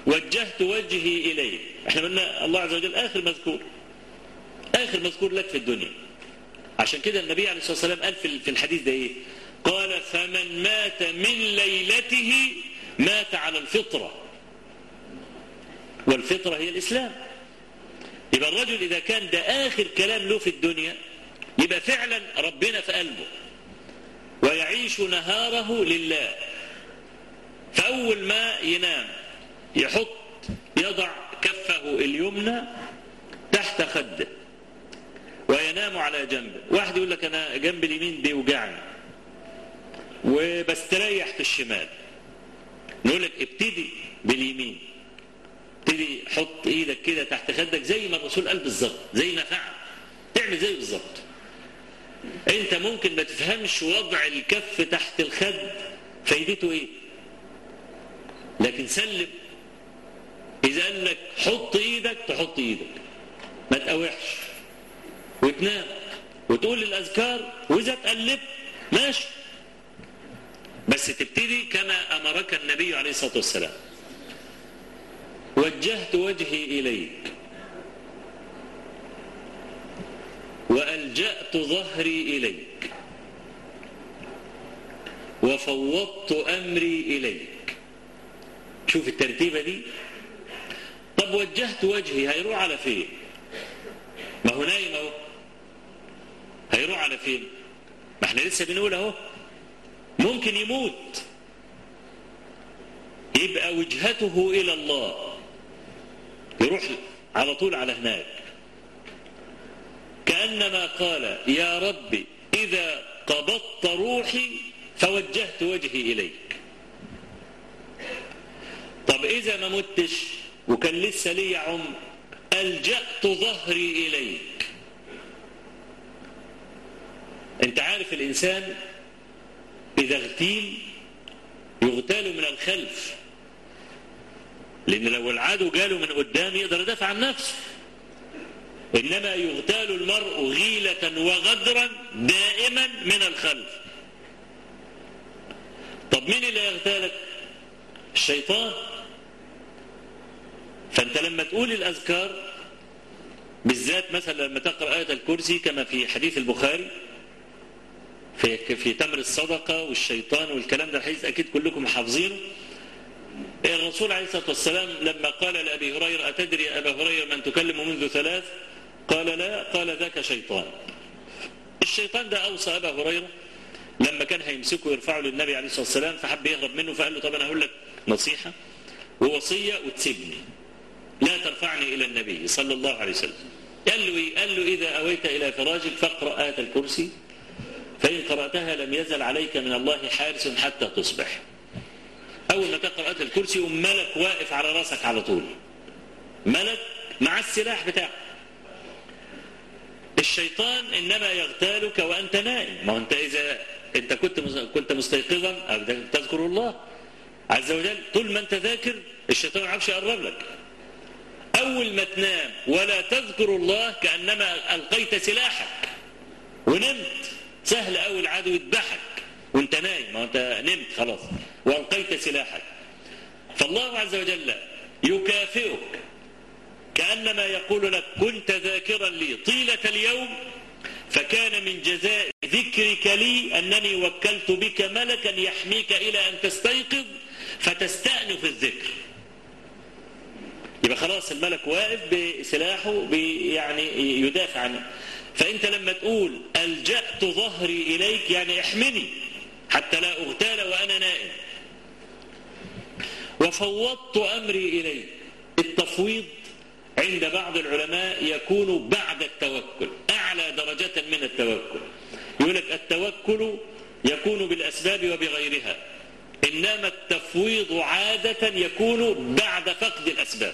وجهت وجهي إليه احنا قلنا الله عز وجل آخر مذكور آخر مذكور لك في الدنيا عشان كده النبي عليه الصلاة والسلام قال في الحديث ده إيه قال فمن مات من ليلته مات على الفطرة والفطرة هي الإسلام يبقى الرجل إذا كان ده آخر كلام له في الدنيا يبقى فعلا ربنا في قلبه ويعيش نهاره لله فأول ما ينام يحط يضع كفه اليمنى تحت خده وينام على جنبه واحد يقول لك أنا جنب اليمين بيوجعني وبستريح في الشمال نقول لك ابتدي باليمين ابتدي حط ايدك كده تحت خدك زي ما الرسول قال بالظبط زي ما فعل تعمل زي بالظبط انت ممكن ما تفهمش وضع الكف تحت الخد فايدته ايه لكن سلم اذا قال لك حط ايدك تحط ايدك ما تقاوحش وتنام وتقول الاذكار واذا تقلبت ماشي بس تبتدي كما امرك النبي عليه الصلاه والسلام وجهت وجهي اليك والجات ظهري اليك وفوضت امري اليك شوف الترتيبه دي طب وجهت وجهي هيروح على فين ما هو نايم اهو هيروح على فين ما احنا لسه بنقول اهو ممكن يموت يبقى وجهته الى الله يروح على طول على هناك كانما قال يا رب اذا قبضت روحي فوجهت وجهي اليك طب اذا ما متش وكان لسه لي عمر الجأت ظهري اليك انت عارف الانسان اذا اغتيل يغتال من الخلف لان لو العدو جاله من قدام يقدر يدافع عن نفسه انما يغتال المرء غيلة وغدرا دائما من الخلف طب مين اللي يغتالك الشيطان فانت لما تقول الاذكار بالذات مثلا لما تقرا ايه الكرسي كما في حديث البخاري في في تمر الصدقه والشيطان والكلام ده الحديث اكيد كلكم حافظينه الرسول عليه الصلاه والسلام لما قال لابي هريره اتدري يا ابا هريره من تكلم منذ ثلاث قال لا قال ذاك شيطان الشيطان ده اوصى ابا هريره لما كان هيمسكه يرفعه للنبي عليه الصلاه والسلام فحب يهرب منه فقال له طب انا هقول لك نصيحه ووصيه وتسيبني لا ترفعني الى النبي صلى الله عليه وسلم قال له إيه؟ قال له اذا اويت الى فراجك فاقرا ايه الكرسي فان قراتها لم يزل عليك من الله حارس حتى تصبح اول ما تقرا ايه الكرسي يقوم ملك واقف على راسك على طول ملك مع السلاح بتاعه الشيطان انما يغتالك وانت نائم ما انت اذا انت كنت كنت مستيقظا او تذكر الله عز وجل طول ما انت ذاكر الشيطان ما يعرفش يقرب لك اول ما تنام ولا تذكر الله كانما القيت سلاحك ونمت سهل قوي العدو يذبحك وانت نايم ما انت نمت خلاص والقيت سلاحك فالله عز وجل يكافئك كانما يقول لك كنت ذاكرا لي طيله اليوم فكان من جزاء ذكرك لي انني وكلت بك ملكا يحميك الى ان تستيقظ فتستانف الذكر يبقى خلاص الملك واقف بسلاحه بي يعني يدافع عنه فانت لما تقول الجأت ظهري اليك يعني احمني حتى لا اغتال وانا نائم وفوضت امري اليك التفويض عند بعض العلماء يكون بعد التوكل اعلى درجة من التوكل يقول لك التوكل يكون بالاسباب وبغيرها انما التفويض عادة يكون بعد فقد الاسباب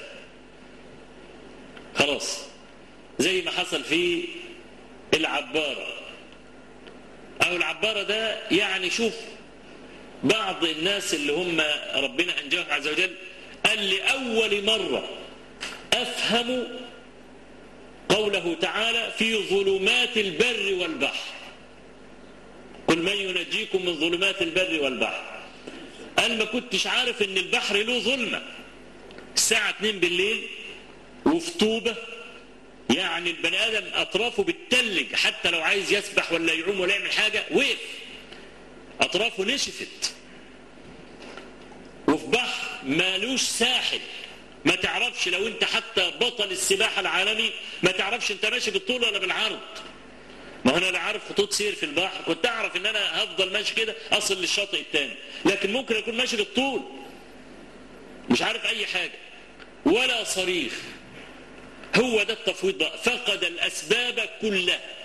خلاص زي ما حصل في العبارة او العبارة ده يعني شوف بعض الناس اللي هم ربنا انجاهم عز وجل قال لأول مرة أفهم قوله تعالى في ظلمات البر والبحر قل من ينجيكم من ظلمات البر والبحر قال ما كنتش عارف ان البحر له ظلمة الساعة 2 بالليل وفي طوبة يعني البني آدم أطرافه بتتلج حتى لو عايز يسبح ولا يعوم ولا يعمل حاجة وقف أطرافه نشفت وفي بحر مالوش ساحل ما تعرفش لو انت حتى بطل السباحة العالمي ما تعرفش انت ماشي بالطول ولا بالعرض ما انا لا عارف خطوط سير في البحر كنت اعرف ان انا هفضل ماشي كده اصل للشاطئ الثاني لكن ممكن اكون ماشي بالطول مش عارف اي حاجة ولا صريخ هو ده التفويض بقى فقد الاسباب كلها